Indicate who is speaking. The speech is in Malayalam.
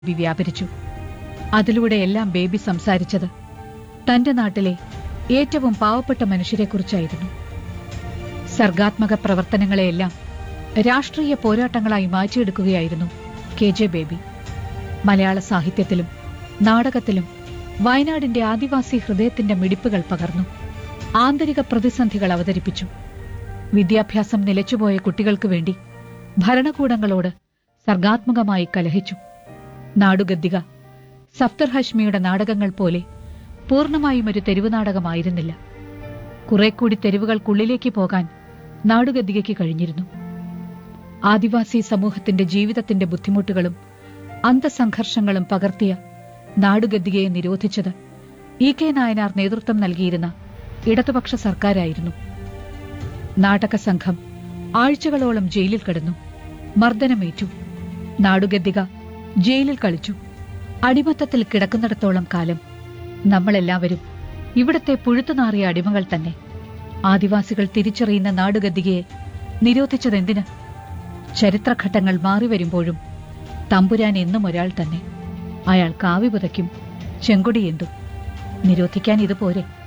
Speaker 1: ബേബി വ്യാപരിച്ചു അതിലൂടെയെല്ലാം ബേബി സംസാരിച്ചത് തന്റെ നാട്ടിലെ ഏറ്റവും പാവപ്പെട്ട മനുഷ്യരെക്കുറിച്ചായിരുന്നു സർഗാത്മക പ്രവർത്തനങ്ങളെയെല്ലാം രാഷ്ട്രീയ പോരാട്ടങ്ങളായി മാറ്റിയെടുക്കുകയായിരുന്നു കെ ജെ ബേബി മലയാള സാഹിത്യത്തിലും നാടകത്തിലും വയനാടിന്റെ ആദിവാസി ഹൃദയത്തിന്റെ മിടിപ്പുകൾ പകർന്നു ആന്തരിക പ്രതിസന്ധികൾ അവതരിപ്പിച്ചു വിദ്യാഭ്യാസം നിലച്ചുപോയ കുട്ടികൾക്ക് വേണ്ടി ഭരണകൂടങ്ങളോട് സർഗാത്മകമായി കലഹിച്ചു നാടുഗദ്ദിക സഫ്തർ ഹഷ്മിയുടെ നാടകങ്ങൾ പോലെ പൂർണ്ണമായും ഒരു തെരുവ് നാടകമായിരുന്നില്ല കുറെ കൂടി തെരുവുകൾക്കുള്ളിലേക്ക് പോകാൻ നാടുഗദ്ദികയ്ക്ക് കഴിഞ്ഞിരുന്നു ആദിവാസി സമൂഹത്തിന്റെ ജീവിതത്തിന്റെ ബുദ്ധിമുട്ടുകളും അന്തസംഘർഷങ്ങളും പകർത്തിയ നാടുഗദ്ദികയെ നിരോധിച്ചത് ഇ കെ നായനാർ നേതൃത്വം നൽകിയിരുന്ന ഇടതുപക്ഷ സർക്കാരായിരുന്നു നാടക സംഘം ആഴ്ചകളോളം ജയിലിൽ കിടന്നു മർദ്ദനമേറ്റു നാടുഗദ്ദിക ജയിലിൽ കളിച്ചു അടിമത്തത്തിൽ കിടക്കുന്നിടത്തോളം കാലം നമ്മളെല്ലാവരും ഇവിടത്തെ പുഴുത്തുനാറിയ അടിമകൾ തന്നെ ആദിവാസികൾ തിരിച്ചറിയുന്ന നാടുഗദ്ദികയെ നിരോധിച്ചതെന്തിന് ചരിത്രഘട്ടങ്ങൾ മാറി വരുമ്പോഴും തമ്പുരാൻ എന്നും ഒരാൾ തന്നെ അയാൾ കാവി പുതയ്ക്കും ചെങ്കൊടിയേന്തും നിരോധിക്കാൻ ഇതുപോരെ